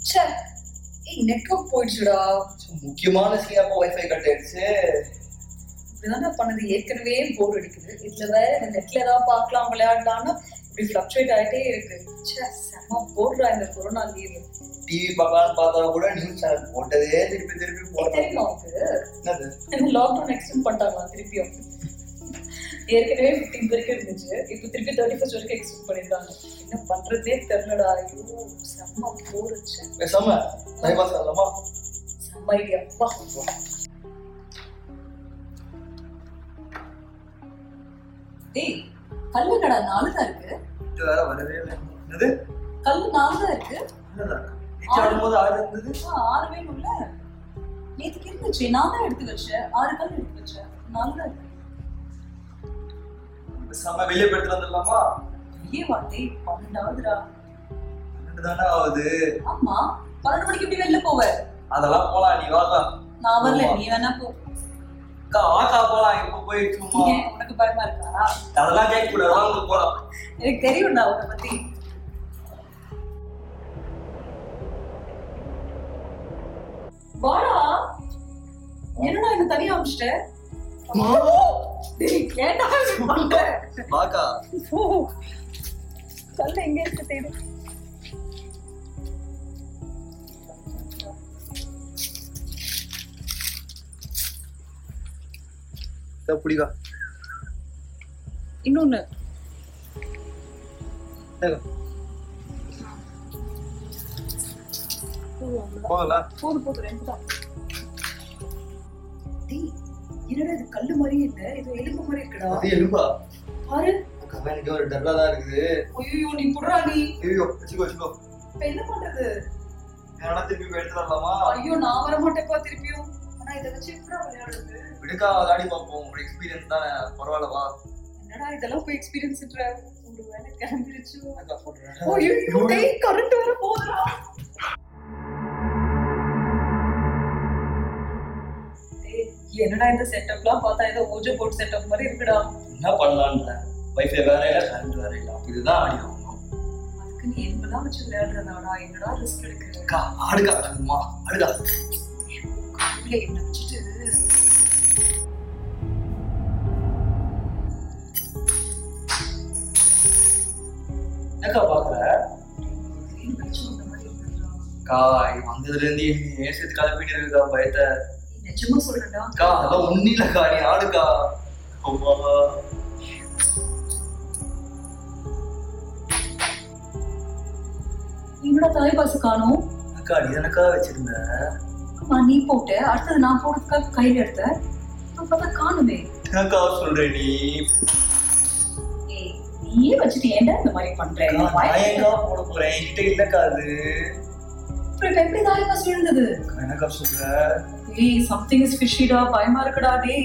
ச்சே ஏய் நெட்வொர்க் போயிடுச்சுடா முக்கியமான சீன் அப்போ வைஃபை கட் ஆயிடுச்சு இப்படிதானே பண்ணது ஏற்கனவே போர் அடிக்குது இதுல வேற இந்த நெட்ல ஏதாவது பார்க்கலாம் விளையாடலாம்னு இப்படி ஃபிளக்சுவேட் ஆயிட்டே இருக்கு ச்சே செம்ம போடுறா இந்த கொரோனா லீவ் டிவி பார்க்கலாம்னு பார்த்தா கூட நியூஸ் சேனல் போட்டதே திருப்பி திருப்பி தெரியுமா போடுறாங்க உனக்கு என்னது இந்த லாக்டவுன் எக்ஸ்டெண்ட் பண்ணிட்டாங்களா திருப்பியும் ஏற்கனவே ஃபிஃப்டீன் வரைக்கும் இருந்துச்சு இப்போ திருப்பி தேர்ட்டி ஃபர்ஸ்ட் வரைக்கும் எக்ஸ்டெண்ட் பண்ணிருக்காங்க என்ன பண்றதே தெரியலடா ஐயோ செம்ம போருச்சு பேசாம டைம் பாஸ் ஆகலாமா செம்ம ஐடியா வா டேய் கல்லு கடா நாலு தான் இருக்கு இது வேற வரவே இல்லை என்னது கல்லு நாலு தான் இருக்கு என்னதான் நீச்சல் ஆடும்போது ஆறு இருந்தது ஆ, ஆறு வேணும்ல நேத்துக்கு இருந்துச்சு நான் தான் எடுத்து வச்சேன் ஆறு கல் எடுத்து வச்சேன் நாலு தான் இருக்கு பேசாம வெளியே போயிட்டு வந்துடலாமா ஐயே வாட்டே பன்னெண்டாவதுடா ரெண்டு தானே ஆகுது ஆமா பன்னெண்டு மணிக்கு எப்படி வெளில போவ அதெல்லாம் போலாம் நீ வாக்கா நான் வரல நீ வேணா போ அக்கா வாக்கா போலாம் இப்ப போய் சும்மா ஏன் உனக்கு பயமா இருக்கா அதெல்லாம் கேட்க கூடாது வாங்க போலாம் எனக்கு தெரியும்டா உன்னை பத்தி வாடா என்னடா என்ன தனியா அமிச்சிட்ட டேய், ஏன்டா இப்படி பண்ற? வாக்கா ஓ, கல்லு எங்க இருக்கு தேடு புடிக்கா இன்னொன்னு போதும், அவ்வளவுதான். போகல போதும் போதும் ரெண்டு தான் டேய் என்னடா இது கல்லு மாதிரியே இல்ல இது எலும்பு மாதிரி இருக்குடா அது எலும்பா பாரு அக்கா எனக்கு ஒரு டர்லா தான் இருக்குது ஐயோ நீ புடுறா நீ ஐயோ வச்சுக்கோ வச்சுக்கோ இப்ப என்ன பண்றது வேணா திருப்பி போய் எடுத்து வரலாமா ஐயோ நான் வர மாட்டேப்பா திருப்பியும் ஆனா இதை வச்சு எப்படா விளையாடுறது விடுக்கா விளையாடி பார்ப்போம் ஒரு எக்ஸ்பீரியன்ஸ் தானே பரவாயில்ல வா என்னடா இதெல்லாம் போய் எக்ஸ்பீரியன்ஸ்ன்ற ஒரு வேலை கிளம்பிருச்சு அக்கா சொல்றேன் ஐயோ டேய் கரண்ட் வர போகுதுடா டேய், என்னடா இந்த செட்டப்லாம் பார்த்தா ஏதோ ஓஜோ போட் செட்டப் மாதிரி இருக்குடா என்ன பண்ணலான்ற வைஃபை வேற இல்ல கரண்ட் வேற இல்ல அப்ப இதுதான் ஆடி ஆகணும் அதுக்கு நீ எலும்பெல்லாம் வச்சு விளையாடுறதாடா என்னடா ரிஸ்க் எடுக்கிற அக்கா ஆடுக்கா சும்மா ஆடுக்கா இல்ல என்ன வச்சுட்டு என்னக்கா பாக்குற திடீர்னு வெளிச்சம் வந்த மாதிரி இருக்குடா. அக்கா இது வந்ததுல இருந்து என்ன ஏசத்து கலப்பிட்டு இருக்கா பயத்தை நீ நிஜமா சொல்றேன்டா அக்கா அதெல்லாம் ஒன்னும் இல்லக்கா நீ ஆடுக்கா அம்மா என்னடா தலைபாசு காணும் அக்கா நீ எனக்கா வச்சிருந்த ஆமா நீ போட்ட அடுத்தது நான் போடுறதுக்காக கையில எடுத்த இப்ப பார்த்தா காணுமே என்னக்கா சொல்ற நீ ஏய் நீயே வச்சுட்டு ஏன்டா இந்த மாதிரி பண்ற அக்கா, நான் எங்கா போட போறேன் என்கிட்ட இல்லக்கா அது அப்புறம் இப்ப எப்படி தலைபாசு விழுந்தது அக்கா, என்னக்கா சொல்ற ஏய் சம்திங் இஸ் ஃபிஷிடா பயமா இருக்குடா டேய்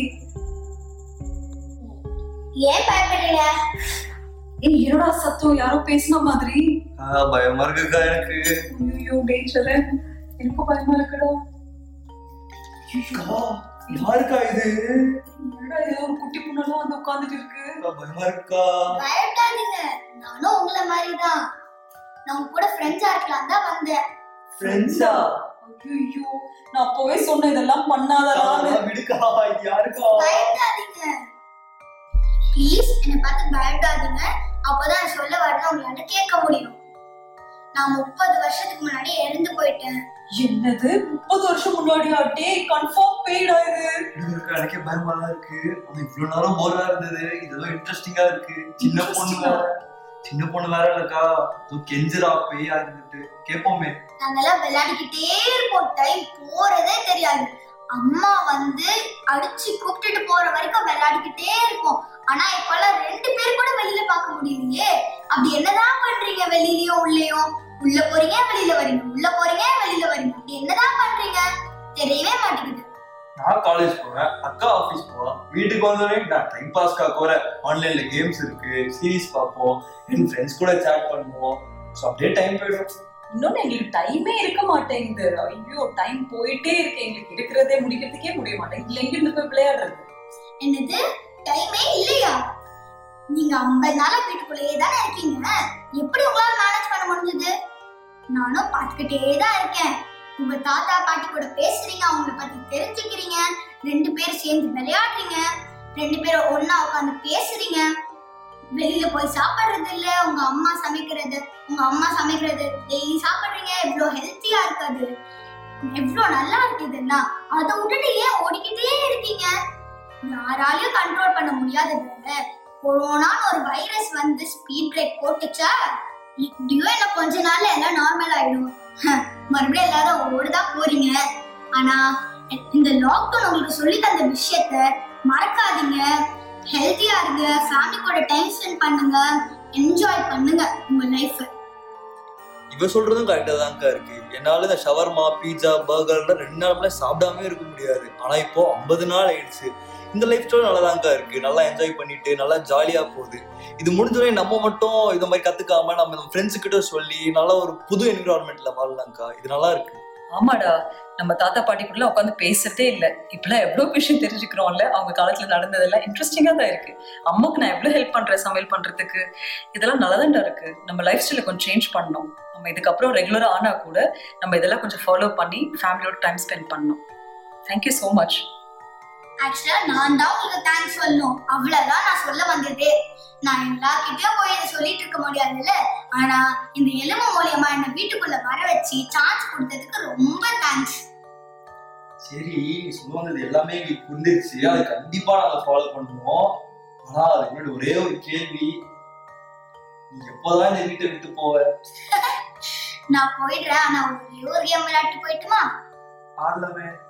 ஏன் பயப்படுறீங்க ஏய் என்னடா சத்தம் யாரோ பேசின மாதிரி ஆ, பயமா இருக்குக்கா எனக்கு ஐயோ டேஞ்சர் எனக்கு பயமா இருக்குடா அக்கா, யாருக்கா இது என்னடா இது ஒரு குட்டி பொண்ணெல்லாம் வந்து உட்கார்ந்துட்டு இருக்கு அக்கா, பயமா இருக்கா பயப்படாதீங்க நானும் உங்களை மாதிரி தான் நான் உங்க கூட ஃப்ரெண்ட்ஸா இருக்கலாம் தான் வந்தேன் ஃப்ரெண்ட்ஸா ஐயோ நான் அப்பவே சொன்னேன் இதெல்லாம் பண்ணாதடான்னு விடுக்கா இது யாருக்கா பயப்படாதீங்க ப்ளீஸ் என்னை பார்த்து பயப்படாதீங்க அப்பதான் நான் சொல்ல வரத உங்களால கேட்க முடியும் நான் முப்பது வருஷத்துக்கு முன்னாடி இறந்து போயிட்டேன் என்னது முப்பது வருஷம் முன்னாடியா டேய் கன்ஃபார்ம் பெய்டா இது விடுக்கா, எனக்கே பயமா தான் இருக்கு ஆனா இவ்வளவு நேரம் போரா இருந்தது இதெல்லாம் இன்ட்ரெஸ்டிங்கா இருக்கு சின்ன பொண்ணு வேற சின்ன பொண்ணு வேற இல்லக்கா ஏதோ கெஞ்சுரா பேயா இருந்துட்டு கேப்போமே நாங்கெல்லாம் விளையாடிக்கிட்டே இருப்போம் டைம் போறதே தெரியாது அம்மா வந்து அடிச்சு கூப்பிட்டுட்டு போற வரைக்கும் விளையாடிக்கிட்டே இருப்போம் ஆனா இப்பெல்லாம் ரெண்டு பேர் கூட வெளியில பார்க்க முடியலையே அப்படி என்னதான் பண்றீங்க வெளியிலயும் உள்ளேயும் உள்ள போறீங்க வெளியில வரீங்க உள்ள போறீங்க வெளியில வரீங்க அப்படி என்னதான் பண்றீங்க தெரியவே மாட்டேங்குது நான் காலேஜ் போறேன் அக்கா ஆபீஸ் போவா வீட்டுக்கு வந்தோடனே நான் டைம் பாஸ்க்கா போறேன் ஆன்லைன்ல கேம்ஸ் இருக்கு சீரிஸ் பார்ப்போம் என் ஃப்ரெண்ட்ஸ் கூட சேட் பண்ணுவோம் ஸோ அப்படியே டைம் போயிடும் இன்னொன்னு எங்களுக்கு டைமே இருக்க மாட்டேங்குது ஐயோ டைம் போயிட்டே இருக்கு எங்களுக்கு இருக்கிறதே முடிக்கிறதுக்கே முடிய மாட்டேங்குது இதுல எங்க இருந்து போய் விளையாடுறது என்னது டைமே இல்லையா நீங்க ஐம்பது நாளா வீட்டுக்குள்ளேயே தானே இருக்கீங்க எப்படி உங்களால மேனேஜ் பண்ண முடிஞ்சது நானும் பார்த்துக்கிட்டே தான் இருக்கேன் உங்க தாத்தா பாட்டி கூட பேசுறீங்க அவங்கள பத்தி தெரிஞ்சுக்கிறீங்க ரெண்டு பேரும் சேர்ந்து விளையாடுறீங்க ரெண்டு பேரும் ஒண்ணா உட்காந்து பேசுறீங்க வெளியில போய் சாப்பிடுறது இல்ல உங்க அம்மா சமைக்கிறது உங்க அம்மா சமைக்கிறது டெய்லி சாப்பிடுறீங்க எவ்வளவு ஹெல்த்தியா இருக்காது எவ்வளவு நல்லா இருக்கு இதெல்லாம் அதை விட்டுட்டு ஏன் ஓடிக்கிட்டே இருக்கீங்க யாராலையும் கண்ட்ரோல் பண்ண முடியாதது கொரோனான்னு ஒரு வைரஸ் வந்து ஸ்பீட் பிரேக் போட்டுச்சா இப்படியும் என்ன கொஞ்ச நாள்ல எல்லாம் நார்மல் ஆயிடும் ஹ, மறுபடியும் எல்லாரும் ஓடுதான் போறீங்க ஆனா இந்த லாக்டவுன் உங்களுக்கு சொல்லி தந்த விஷயத்த மறக்காதீங்க ஹெல்த்தியா இருங்க ஃபேமிலி கூட டைம் ஸ்பெண்ட் பண்ணுங்க என்ஜாய் பண்ணுங்க உங்க லைஃப் இவ சொல்றதும் கரெக்டா தான்க்கா இருக்கு என்னால இந்த ஷவர்மா பீட்சா பர்கர்லாம் ரெண்டு நாள் சாப்பிடாம இருக்க முடியாது ஆனா இப்போ ஐம்பது நாள் ஆயிடுச்சு இந்த லைஃப் ஸ்டைல் நல்லா தான்க்கா இருக்கு நல்லா என்ஜாய் பண்ணிட்டு நல்லா ஜாலியா போகுது இது முடிஞ்சோடனே நம்ம மட்டும் இந்த மாதிரி கத்துக்காம நம்ம நம்ம ஃப்ரெண்ட்ஸ் கிட்ட சொல்லி நல்லா ஒரு புது என்விரான்மெண்ட்ல வாழலாம்க்கா இது நல்லா இருக்கு ஆமாடா நம்ம தாத்தா பாட்டி கூட உட்காந்து பேசுறதே இல்ல இப்பெல்லாம் எவ்வளவு விஷயம் தெரிஞ்சுக்கிறோம்ல அவங்க காலத்துல நடந்ததெல்லாம் இன்ட்ரெஸ்டிங்கா தான் இருக்கு அம்மாக்கு நான் எவ்வளவு ஹெல்ப் பண்றேன் சமையல் பண்றதுக்கு இதெல்லாம் நல்லதாண்டா இருக்கு நம்ம லைஃப் ஸ்டைல கொஞ்சம் சேஞ்ச் பண்ணணும் நம்ம இதுக்கப்புறம் ரெகுலரா ஆனா கூட நம்ம இதெல்லாம் கொஞ்சம் ஃபாலோ பண்ணி ஃபேமிலியோட டைம் ஸ்பெண்ட் பண்ணணும் தேங்க்யூ ஸோ மச் ஆக்சுவலா நான் தான் உங்களுக்கு தேங்க்ஸ் சொல்லணும் அவ்வளவுதான் நான் சொல்ல வந்ததே நான் எல்லார்கிட்டயும் போய் இதை சொல்லிட்டு இருக்க முடியாதுல்ல ஆனா இந்த எலும்பு மூலியமா என்ன வீட்டுக்குள்ள வர வச்சு சான்ஸ் கொடுத்ததுக்கு ரொம்ப தேங்க்ஸ் சரி நீ சொல்ல வந்தது எல்லாமே எங்களுக்கு புரிஞ்சிருச்சு அதை கண்டிப்பா நாங்க ஃபாலோ பண்ணுவோம் ஆனா அதுக்கு முன்னாடி ஒரே ஒரு கேள்வி நீ எப்போதான் இந்த வீட்டை விட்டு போவ நான் போயிடுறேன் ஆனா ஒரே ஒரு கேம் விளையாட்டு போயிட்டுமா ஆடலாமே